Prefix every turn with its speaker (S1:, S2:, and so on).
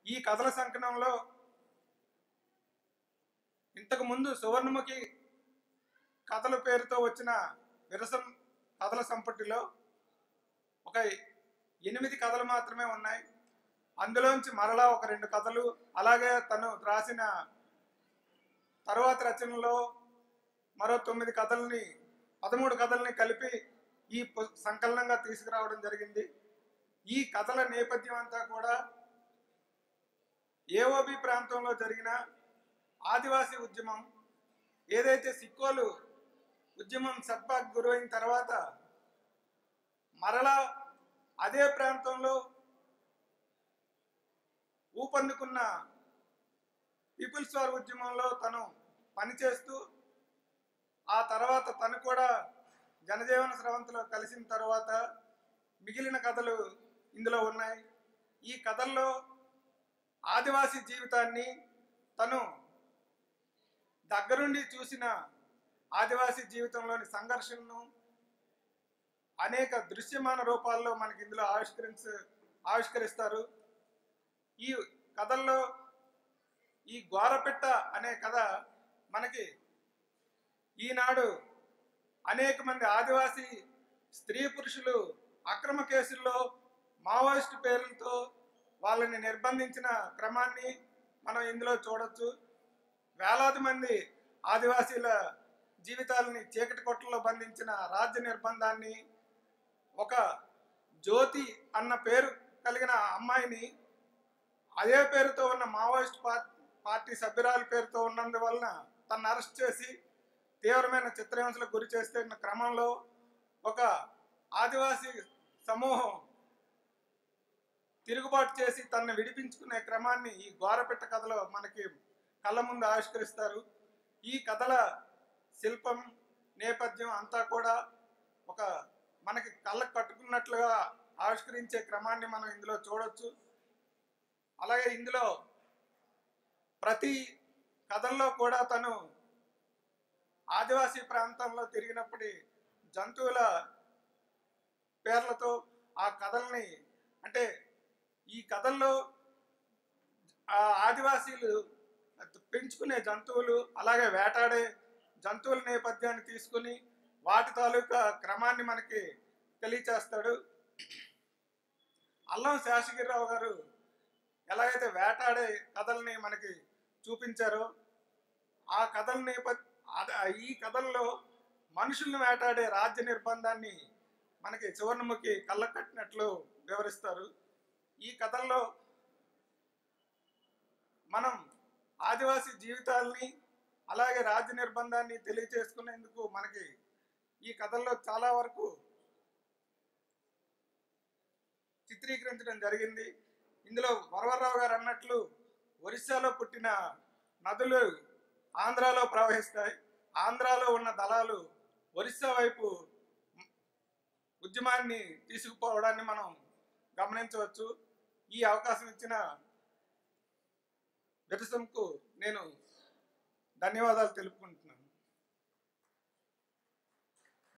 S1: ఈ కథల సంకలనంలో ఇంతకు ముందు సువర్ణముఖి కథల పేరుతో వచ్చిన విరసం కథల సంపుటిలో ఒక ఎనిమిది కథలు మాత్రమే ఉన్నాయి అందులోంచి మరలా ఒక రెండు కథలు అలాగే తను రాసిన తరువాత రచనలో మరో తొమ్మిది కథల్ని పదమూడు కథల్ని కలిపి ఈ పు- సంకలనంగా తీసుకురావడం జరిగింది ఈ కథల నేపథ్యం అంతా కూడా ఏఓబి ప్రాంతంలో జరిగిన ఆదివాసీ ఉద్యమం ఏదైతే సిక్కోలు ఉద్యమం సత్బాగ్ గురైన తర్వాత మరలా అదే ప్రాంతంలో ఊపందుకున్న పీపుల్స్ వార్ ఉద్యమంలో తను పనిచేస్తూ ఆ తర్వాత తను కూడా జనజీవన స్రవంతిలో కలిసిన తర్వాత మిగిలిన కథలు ఇందులో ఉన్నాయి ఈ కథల్లో ఆదివాసీ జీవితాన్ని తను దగ్గరుండి చూసిన ఆదివాసీ జీవితంలోని సంఘర్షణను అనేక దృశ్యమాన రూపాల్లో మనకి ఇందులో ఆవిష్కరించ ఆవిష్కరిస్తారు ఈ కథల్లో ఈ గోరపెట్ట అనే కథ మనకి ఈనాడు అనేక మంది ఆదివాసీ స్త్రీ పురుషులు అక్రమ కేసుల్లో మావోయిస్ట్ పేర్లతో వాళ్ళని నిర్బంధించిన క్రమాన్ని మనం ఇందులో చూడొచ్చు వేలాది మంది ఆదివాసీల జీవితాలని చీకటి కొట్టలో బంధించిన రాజ్య నిర్బంధాన్ని ఒక జ్యోతి అన్న పేరు కలిగిన అమ్మాయిని అదే పేరుతో ఉన్న మావోయిస్ట్ పార్- పార్టీ సభ్యురాలి పేరుతో ఉన్నందువలన తను అరెస్ట్ చేసి తీవ్రమైన చిత్రహింసలకు గురి చేస్తే క్రమంలో ఒక ఆదివాసీ సమూహం తిరుగుబాటు చేసి తనను విడిపించుకునే క్రమాన్ని ఈ గోరపెట్ట కథలో మనకి కళ్ళ ముందు ఆవిష్కరిస్తారు ఈ కథల శిల్పం నేపథ్యం అంతా కూడా ఒక మనకి కళ్ళకు కట్టుకున్నట్లుగా ఆవిష్కరించే క్రమాన్ని మనం ఇందులో చూడొచ్చు అలాగే ఇందులో ప్రతి కథల్లో కూడా తను ఆదివాసీ ప్రాంతంలో తిరిగినప్పటి జంతువుల పేర్లతో ఆ కథల్ని అంటే ఈ కథల్లో ఆ ఆదివాసీలు పెంచుకునే జంతువులు అలాగే వేటాడే జంతువుల నేపథ్యాన్ని తీసుకుని వాటి తాలూకా క్రమాన్ని మనకి తెలియచేస్తాడు అల్లం శేషగిరిరావు గారు ఎలాగైతే వేటాడే కథల్ని మనకి చూపించారో ఆ కథల నేపథ్య ఈ కథల్లో మనుషుల్ని వేటాడే రాజ్య నిర్బంధాన్ని మనకి సువర్ణముఖి కళ్ళకు కట్టినట్లు వివరిస్తారు ఈ కథల్లో మనం ఆదివాసీ జీవితాల్ని అలాగే రాజ్య నిర్బంధాన్ని తెలియచేసుకునేందుకు మనకి ఈ కథల్లో చాలా వరకు చిత్రీకరించడం జరిగింది ఇందులో వరవరరావు గారు అన్నట్లు ఒరిస్సాలో పుట్టిన నదులు ఆంధ్రాలో ప్రవహిస్తాయి ఆంధ్రాలో ఉన్న దళాలు ఒరిస్సా వైపు ఉద్యమాన్ని తీసుకుపోవడాన్ని మనం గమనించవచ్చు ఈ అవకాశం ఇచ్చిన విరసంకు నేను ధన్యవాదాలు తెలుపుకుంటున్నాను